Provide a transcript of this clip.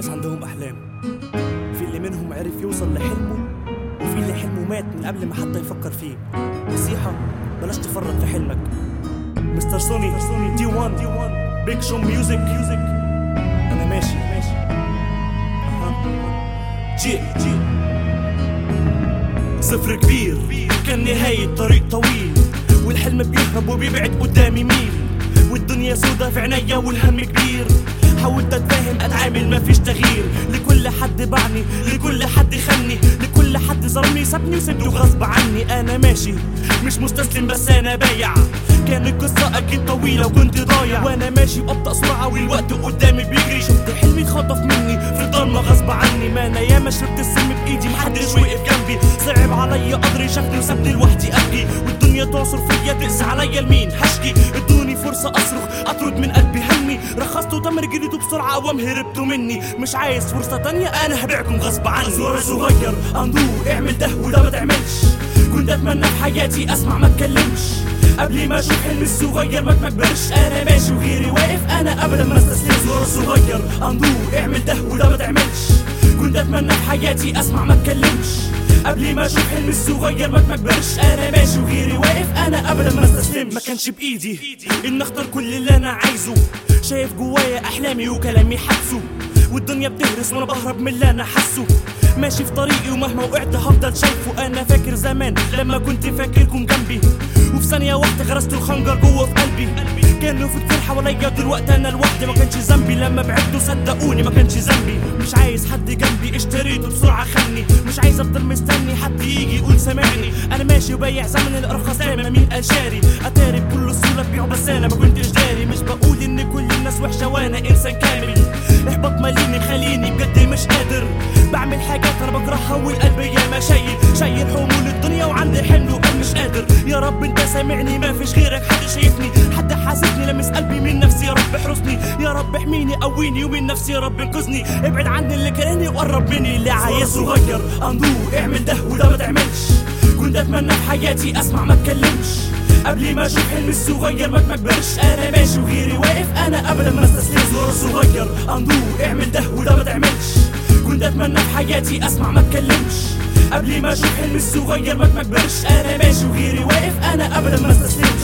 ناس عندهم أحلام في اللي منهم عرف يوصل لحلمه وفي اللي حلمه مات من قبل ما حتى يفكر فيه نصيحة بلاش تفرط في حلمك مستر سوني دي 1 بيج شو ميوزك أنا ماشي ماشي أها. جي جي صفر كبير كان نهاية طريق طويل والحلم بيهرب وبيبعد قدامي ميل والدنيا سودا في عينيا والهم كبير حاولت اتفاهم اتعامل مفيش تغيير لكل حد باعني لكل حد خني لكل حد ظلمني سابني وسبته غصب عني انا ماشي مش مستسلم بس انا بايع كان القصة أكيد طويلة وكنت ضايع وأنا ماشي بأبطأ سرعة والوقت قدامي بيجري شفت حلمي اتخطف مني في الضلمة غصب عني ما أنا ياما شربت السم بإيدي محدش وقف جنبي صعب عليا قدري شافني وسابني لوحدي أبكي والدنيا تعصر فيا تقسى عليا لمين هشكي ادوني فرصة أصرخ أطرد من قلبي همي رخصت وتمر جريته بسرعة وام هربتوا مني مش عايز فرصة تانية أنا هبيعكم غصب عني صغير صغير أندور اعمل ده وده ما تعملش كنت أتمنى في حياتي أسمع ما اتكلمش قبل ما اشوف حلمي الصغير ما تكبرش انا ماشي وغيري واقف انا ابدا ما استسلمش ورا صغير اندور اعمل ده وده ما تعملش كنت اتمنى في حياتي اسمع ما اتكلمش قبل ما اشوف حلمي الصغير ما تكبرش انا ماشي وغيري واقف انا ابدا ما استسلمش ما كانش بايدي ان اختار كل اللي انا عايزه شايف جوايا احلامي وكلامي حبسه والدنيا بتهرس وانا بهرب من اللي انا حاسه ماشي في طريقي ومهما وقعت هفضل شايفه انا فاكر زمان لما كنت فاكركم جنبي وفي ثانية واحدة غرست الخنجر جوه في قلبي كانوا في كتير حواليا دلوقتي انا لوحدي ما كانش ذنبي لما بعدوا صدقوني ما كانش ذنبي مش عايز حد جنبي اشتريته بسرعة خلني مش عايز افضل مستني حد يجي يقول سامعني انا ماشي وبايع زمن الارخص دايما مين قال شاري اتاري بكل سهولة ببيعه بس انا ما كنتش داري مش بقول ان كل الناس وحشة وانا انسان كامل احباط ماليني مخليني بجد مش قادر بعمل حاجات انا بكرهها والقلب ياما شايل شايل حمول الدنيا وعندي حمل وقلب مش قادر يا رب انت سامعني ما فيش غيرك حد شايفني حد حاسسني لمس قلبي من نفسي يا رب احرسني يا رب احميني قويني ومن نفسي يا رب انقذني ابعد عني اللي كرهني وقرب مني اللي عايز صغير اندور اعمل ده وده ما تعملش كنت اتمنى في حياتي اسمع ما اتكلمش قبل ما اشوف حلمي الصغير ما تكبرش انا ماشي وغيري واقف انا ابدا ما استسلمش ورا صغير اندور اعمل ده وده ما تعملش كنت اتمنى في حياتي اسمع ما اتكلمش قبل ما اشوف حلمي الصغير ما تكبرش انا ماشي وغيري واقف انا ابدا ما استسلمش